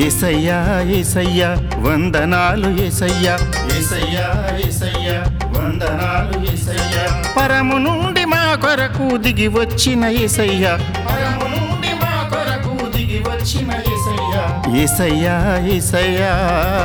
ఏసయ్యా ఏసయ్యా వందనాలు ఏసయ్యా ఏసయ్యా ఏసయ్యా వందనాలు ఏసయ్యా పరము నుండి మా కొరకు దిగి వచ్చిన ఏసయ్యా పరము నుండి మా కొరకు దిగి వచ్చిన ఏసయ్యా ఏసయ్యా ఏసయ్యా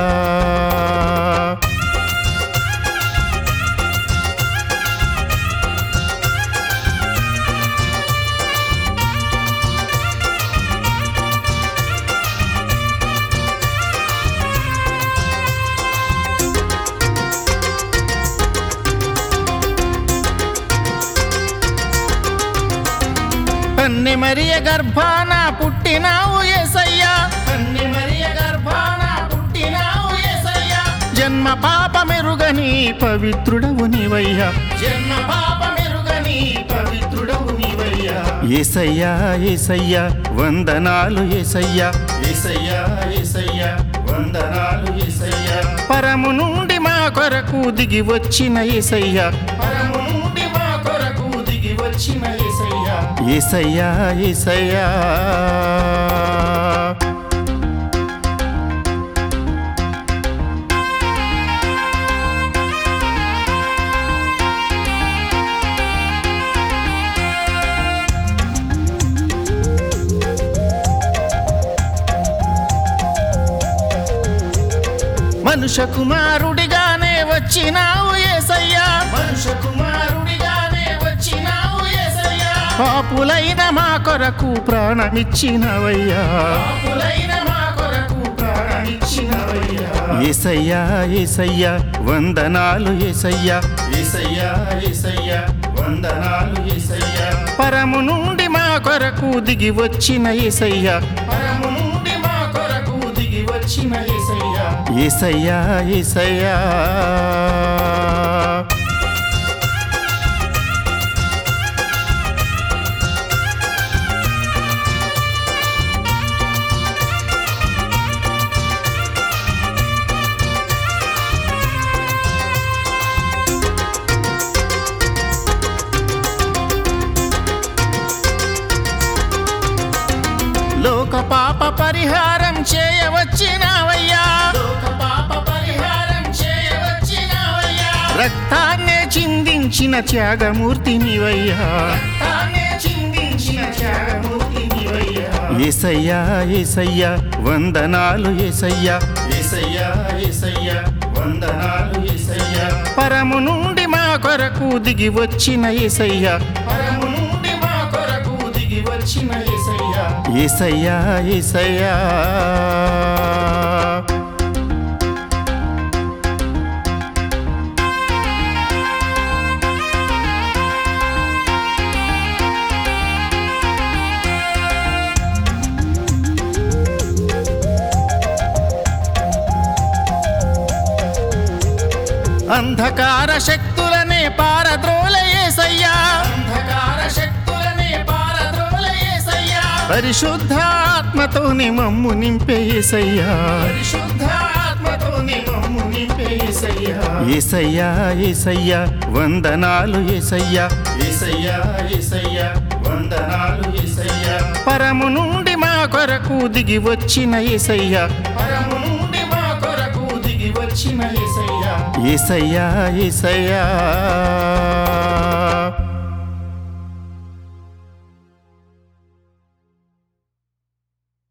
కన్నె మరియ గర్భాన పుట్టినావు ఏసయ్యా కన్నె మరియ గర్భాన పుట్టినావు ఏసయ్యా జన్మ పాప మెరుగని పవిత్రుడవు నీవయ్యా జన్మ పాప మెరుగని పవిత్రుడవు నీవయ్యా ఏసయ్యా ఏసయ్యా వందనాలు ఏసయ్యా ఏసయ్యా ఏసయ్యా వందనాలు ఏసయ్యా పరము నుండి మా కొరకు దిగి వచ్చిన ఏసయ్యా పరము నుండి మా కొరకు దిగి వచ్చిన ఏసయ్యా ఏసయ్యా ఏసయ్యా మనుష కుమారుడిగానే వచ్చినావు ఏసయ్యా మనుష కుమారుడిగానే వచ్చినావు ఏసయ్యా పాపులైన మా కొరకు ప్రాణమిచ్చినవయ్యా పాపులైన మా కొరకు ప్రాణమిచ్చినవయ్యా ఏసయ్యా ఏసయ్యా వందనాలు ఏసయ్యా ఏసయ్యా ఏసయ్యా వందనాలు ఏసయ్యా పరము నుండి మా కొరకు దిగి వచ్చిన ఏసయ్యా పరము నుండి మా కొరకు దిగి వచ్చిన ఏసయ్యా ఏసయ్యా ఏసయ్యా లోక పాప పరిహారం చేయవచ్చినావయ్యా లోక పాప పరిహారం చేయవచ్చినావయ్యా రక్తాన్నే చిందించిన త్యాగమూర్తి నీవయ్యా రక్తాన్నే చిందించిన త్యాగమూర్తి నీవయ్యా ఏసయ్యా ఏసయ్యా వందనాలు ఏసయ్యా ఏసయ్యా ఏసయ్యా వందనాలు ఏసయ్యా పరము నుండి మా కొరకు దిగి వచ్చిన ఏసయ్యా పరము నుండి మా కొరకు దిగి వచ్చిన ఏసయ్యా ఏసయ్యా ఏసయ్యా అంధకార శక్తులనే పారద్రోలయేసయ్యా అంధకార శక్తులనే పారద్రోలయేసయ్యా పరిశుద్ధాత్మతోని మమ్ము నింపేసయ్యా పరిశుద్ధాత్మతోని మమ్ము నింపేసయ్యా ఏసయ్యా ఏసయ్యా వందనాలు ఏసయ్యా ఏసయ్యా ఏసయ్యా వందనాలు ఏసయ్యా పరము నుండి మా కొరకు దిగి వచ్చిన ఏసయ్యా పరము నుండి మా కొరకు దిగి వచ్చిన ఏసయ్యా ఏసయ్యా ఏసయ్యా